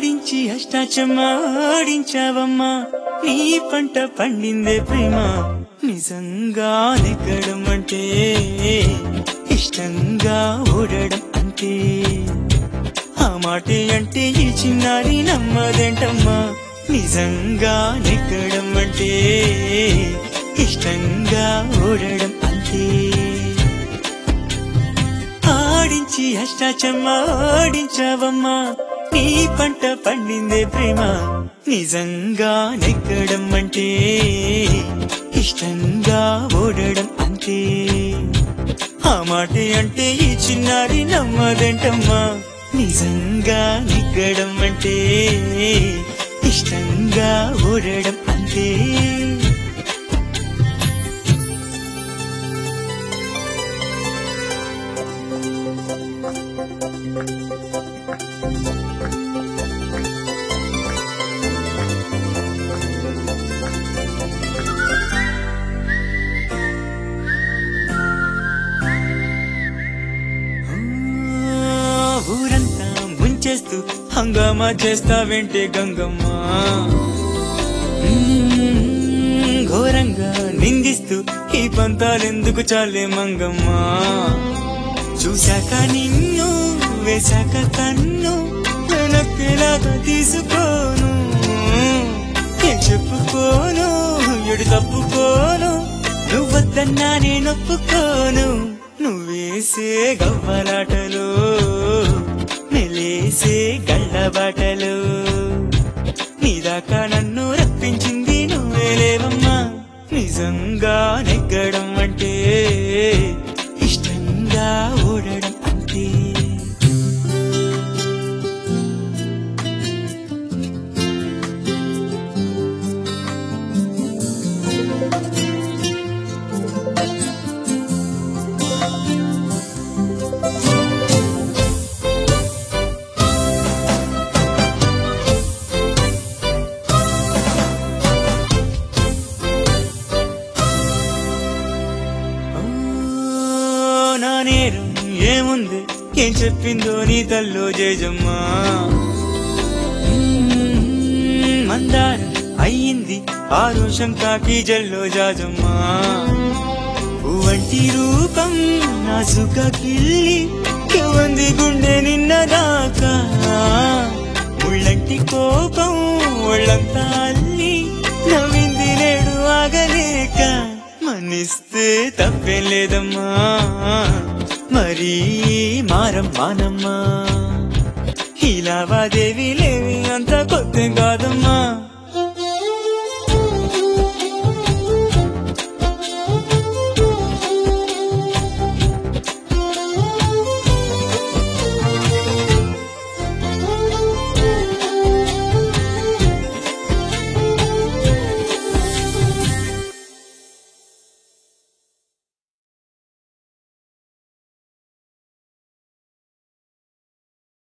ఆడించి అష్టాచమాడించావమ్మా నీ పంట పండిందే ప్రేమ నిజంగా నెగ్గడం అంటే ఇష్టంగా ఓడడం అంతే ఆ మాటే అంటే ఈ చిన్నారి నమ్మదేంటమ్మా నిజంగా నెగ్గడం అంటే ఇష్టంగా ఓడడం అంతే ఆడించి అష్టాచమ్మా ఆడించావమ్మా నీ పంట పండిందే ప్రేమ నిజంగా నెగ్గడం అంటే ఇష్టంగా ఓడడం అంతే ఆ మాట అంటే ఈ చిన్నారి నమ్మదంటమ్మా నిజంగా నెగ్గడం అంటే ఇష్టంగా ఓడడం అంతే ఆ, ఊరంతా ముంచేస్తూ హంగామా చేస్తావేంటే గంగమ్మ మ్మ్, ఘోరంగా నిందిస్తూ ఈ పంతాలెందుకు చాలే మంగమ్మ చూశాక నిన్ను వేశాక కన్ను వెనక్కిలాగా తీసుకోను ఏం చెప్పుకోను ఎడు తప్పుకోను నువ్వద్దన్నా నేనొప్పుకోను నువ్వేసే గవ్వలాటలు మెలేసే గళ్ళబాటలు నీదాకా నన్ను రప్పించింది నువ్వేలేవమ్మా నిజంగా నెగ్గడం అంటే ఇష్టంగా ఓడడం అంతే ఓ, నా నేరం ఏముంది ఏం చెప్పిందో నీ తల్లో జేజమ్మా మ్మ్, మందారం అయ్యింది ఆ రోషం కాకి జల్లో జాజమ్మా వంటి రూపం నా సుఖ కిల్లి ఎవంది గుండె నిన్నదాకా ఉళ్ళంటి కోపం ఒళ్ళంతా అల్లి నవ్వింది నేడు ఆగలేక మన్నిస్తే తప్పేం లేదమ్మా మరీ మారం మానమ్మా ఈ లావాదేవీ లేవి అంత కొత్త కాదమ్మా